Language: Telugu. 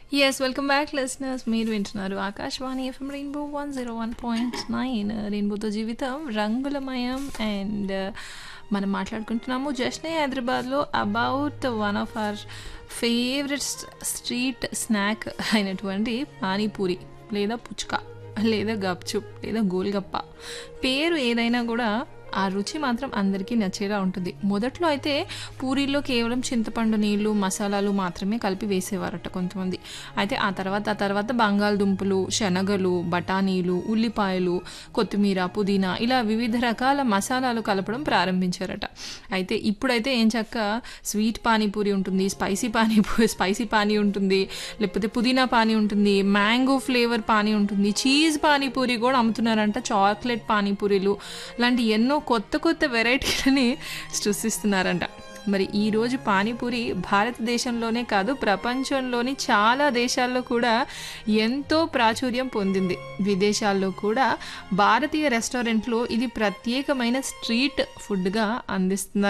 ఎస్ వెల్కమ్ బ్యాక్ లిసనర్స్ మీరు వింటున్నారు Akashvani FM Rainbow one zero one point nine రెయిన్బోతో జీవితం రంగులమయం అండ్ మనం మాట్లాడుకుంటున్నాము జస్నే హైదరాబాద్లో about one of our favourite street snack అయినటువంటి పానీపూరి లేదా పుచ్కా లేదా గప్చుప్ లేదా గోల్గప్ప పేరు ఏదైనా కూడా ఆ రుచి మాత్రం అందరికీ నచ్చేలా ఉంటుంది మొదట్లో అయితే పూరీల్లో కేవలం చింతపండు నీళ్లు మసాలాలు మాత్రమే కలిపి వేసేవారట కొంతమంది అయితే ఆ తర్వాత ఆ తర్వాత బంగాళదుంపలు శనగలు బఠానీలు ఉల్లిపాయలు కొత్తిమీర పుదీనా ఇలా వివిధ రకాల మసాలాలు కలపడం ప్రారంభించారట అయితే ఇప్పుడైతే ఏం చక్క స్వీట్ పానీపూరి ఉంటుంది స్పైసీ పానీపూరి స్పైసీ పానీ ఉంటుంది లేకపోతే పుదీనా పానీ ఉంటుంది మ్యాంగో ఫ్లేవర్ పానీ ఉంటుంది చీజ్ పానీపూరి కూడా అమ్ముతున్నారంట చాక్లెట్ పానీపూరీలు లాంటి ఎన్నో కొత్త కొత్త వెరైటీలని సృష్టిస్తున్నారంట మరి ఈరోజు పానీపూరి భారతదేశంలోనే కాదు ప్రపంచంలోని చాలా దేశాల్లో కూడా ఎంతో ప్రాచుర్యం పొందింది విదేశాల్లో కూడా భారతీయ రెస్టారెంట్లో ఇది ప్రత్యేకమైన స్ట్రీట్ ఫుడ్గా అందిస్తున్నారు